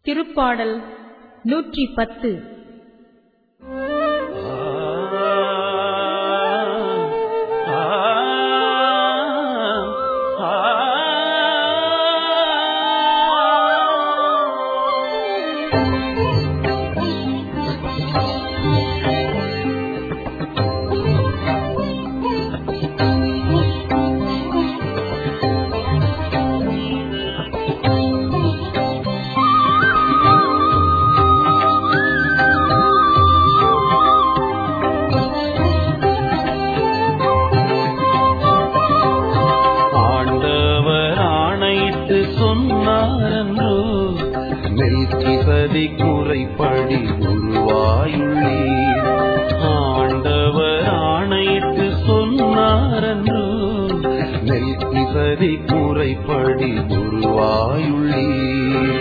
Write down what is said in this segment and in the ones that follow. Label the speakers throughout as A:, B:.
A: திருப்பாடல் நூற்றி பத்து
B: ஆண்டவர் ஆணையிட்டு சொன்னாரன்றோ மெல்கிசதி குறைப்படி உருவாயுள்ளீர் ஆண்டவர் ஆணையிட்டு சொன்னாரன்றோ மெல்கிசதி குறைப்படி உருவாயுள்ளீர்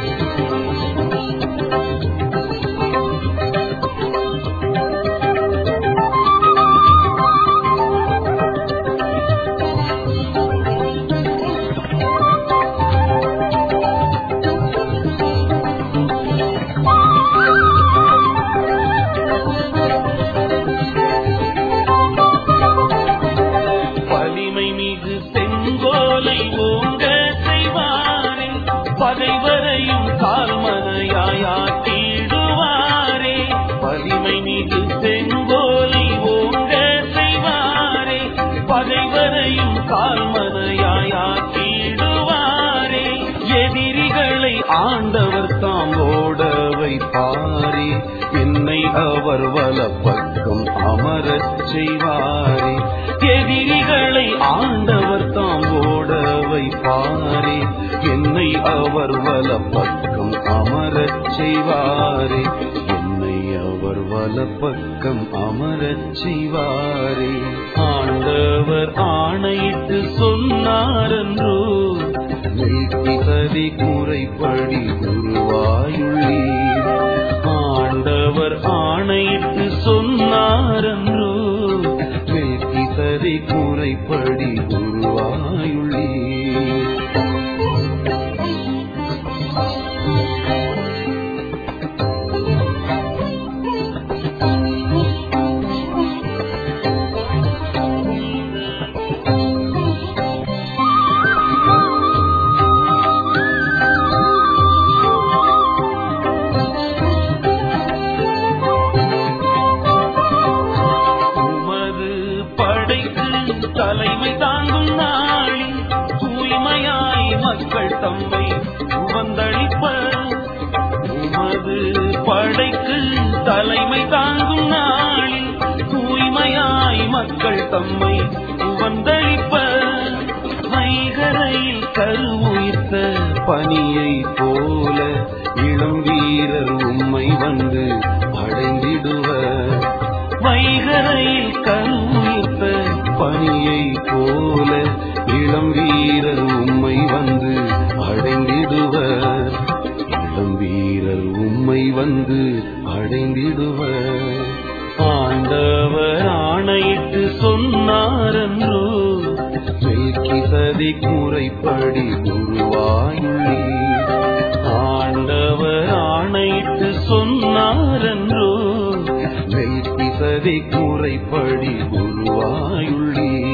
B: வலிமை மிகு செங்கோலை ஓங்க செய்வாரே பகைவரையும் கால்மனையாய் ஆட்டிடுவாரே வலிமை மிகு செங்கோலை ஓங்க செய்வாரே பகைவரையும் கால்மனையாய் ஆட்டிடுவாரே எதிரிகளை ஆண்டவர் தாம் ஓட வைப்பாரே என்னை அவர் வலப்பக்கம் அமரச் செய்வாரே எதிரிகளை ஆண்டவர் தாம் ஓட வைப்பாரே என்னை அவர் வலப்பக்கம் அமரச் செய்வாரே என்னை அவர் வலப்பக்கம் அமரச் செய்வாரே ஆண்டவர் ஆணையிட்டு சொன்னாரன்றோ மெல்கிசதி குறைப்படி உருவாயுள்ளீர் ஆண்டவர் ஆணையிட்டு சொன்னாரன்றோ மெல்கிசதி குறைப்படி உருவாயுள்ளீர் உமது படைக்கு தலைமை தாங்கும் நாளில் தூய்மையாய் மக்கள் தம்மை உவந்தளிப்பர் உமது படைக்கு தலைமை தாங்கும் நாளில் தூய்மையாய் மக்கள் தம்மை உவந்தளிப்பர் வைகரையில் கருவுயிர்த்த பனியை போல இளம் வீரர் உம்மை வந்து அடைந்திடுவர் வைகரையில் கருவுயிர்த்த பனியை போல இளம் வீரர் உம்மை வந்து அடைந்திடுவர் இளம் வீரர் உம்மை வந்து அடைந்திடுவர் ஆண்டவர் ஆணையிட்டு சொன்னாரன்றோ மெல்கிசதி குறைப்படி உருவாயுள்ளீர் ஆண்டவர் ஆணையிட்டு சொன்னாரன்றோ மெல்கிசதி குறைப்படி உருவாயுள்ளீர்